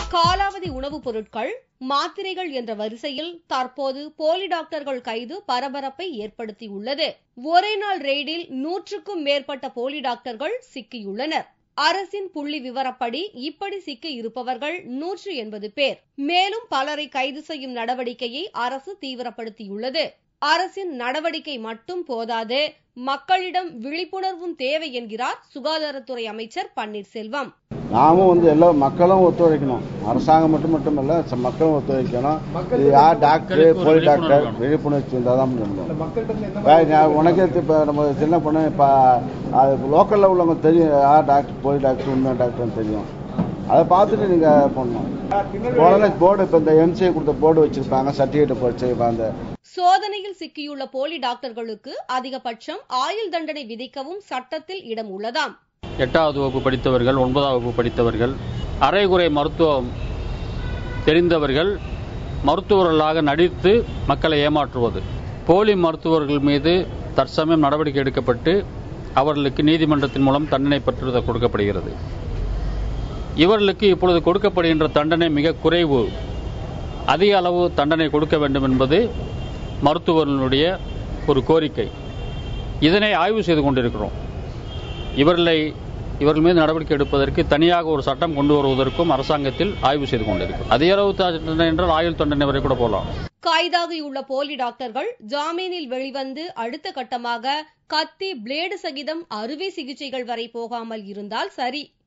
காலாவதி உணவுப் பொருட்கள் மாத்திரைகள் என்ற வரிசையில் தற்போது போலி டாக்டர்கள் கைது பரபரப்பை ஏற்படுத்தியுள்ளது ஒரே நாள் ரெய்டில் நூற்றுக்கும் மேற்பட்ட போலி டாக்டர்கள் சிக்கியுள்ளனர் அரசின் புள்ளி விவரப்படி இப்படி சிக்கி இருப்பவர்கள் நூற்று எண்பது பேர் மேலும் பலரை கைது செய்யும் நடவடிக்கையை அரசு தீவிரப்படுத்தியுள்ளது அரசின் நடவடிக்கை மட்டும் போதாது மக்களிடம் விழிப்புணர்வும் தேவை என்கிறார் சுகாதாரத்துறை அமைச்சர் பன்னீர்செல்வம் நாமும் வந்து எல்லா மக்களும் ஒத்துழைக்கணும் அரசாங்கம் மட்டும் மட்டுமல்ல ச- மக்களும் ஒத்துழைக்கணும் இது யார் டாக்டர் மக்களுக்கு ஒரு போலி டாக்டர் விழிப்புணர்வு விழிப்புணர்ச்சி இருந்தால் தான் முடியும் வே- நான் உனக்கே இப்போ நம்ம சின்ன பொண்ணு இப்போ அது லோக்கலில் உள்ளவங்க தெரியும் யார் டாக்டர் போலி டாக்டர் உண்மை டாக்டர்னு தெரியும் அதை பார்த்துட்டு நீங்கள் பண்ணணும் போன போர்டு இப்போ இந்த எம்சிஐ கொடுத்த போர்டு வச்சிருப்பாங்க சர்டிஃபிகேட் போச்சு அந்த சோதனையில் சிக்கியுள்ள போலி டாக்டர்களுக்கு அதிகபட்சம் ஆயுள் தண்டனை விதிக்கவும் சட்டத்தில் இடம் உள்ளதாம் எட்டாவது வகுப்பு படித்தவர்கள் ஒன்பதாம் வகுப்பு படித்தவர்கள் அரைகுறை மருத்துவம் தெரிந்தவர்கள் மருத்துவர்களாக நடித்து மக்களை ஏமாற்றுவது போலி மருத்துவர்கள் மீது தற்சமயம் நடவடிக்கை எடுக்கப்பட்டு அவர்களுக்கு நீதிமன்றத்தின் மூலம் தண்டனை பெற்று கொடுக்கப்படுகிறது இவர்களுக்கு இப்பொழுது கொடுக்கப்படுகின்ற தண்டனை மிக குறைவு அதிக அளவு தண்டனை கொடுக்க வேண்டும் என்பது மருத்துவர்களுடைய ஒரு கோரிக்கை இதனை ஆய்வு செய்து கொண்டிருக்கிறோம் இவர்களை இவர்கள் மீது நடவடிக்கை எடுப்பதற்கு தனியாக ஒரு சட்டம் கொண்டு வருவதற்கும் அரசாங்கத்தில் ஆய்வு செய்து கொண்டிருக்கிறோம் அதிக அளவு தண்டனை என்றால் ஆயுள் தண்டனை வரை கூட போகலாம் கைதாகியுள்ள போலி டாக்டர்கள் ஜாமீனில் வெளிவந்து அடுத்த கட்டமாக கத்தி பிளேடு சகிதம் அறுவை சிகிச்சைகள் வரை போகாமல் இருந்தால் சரி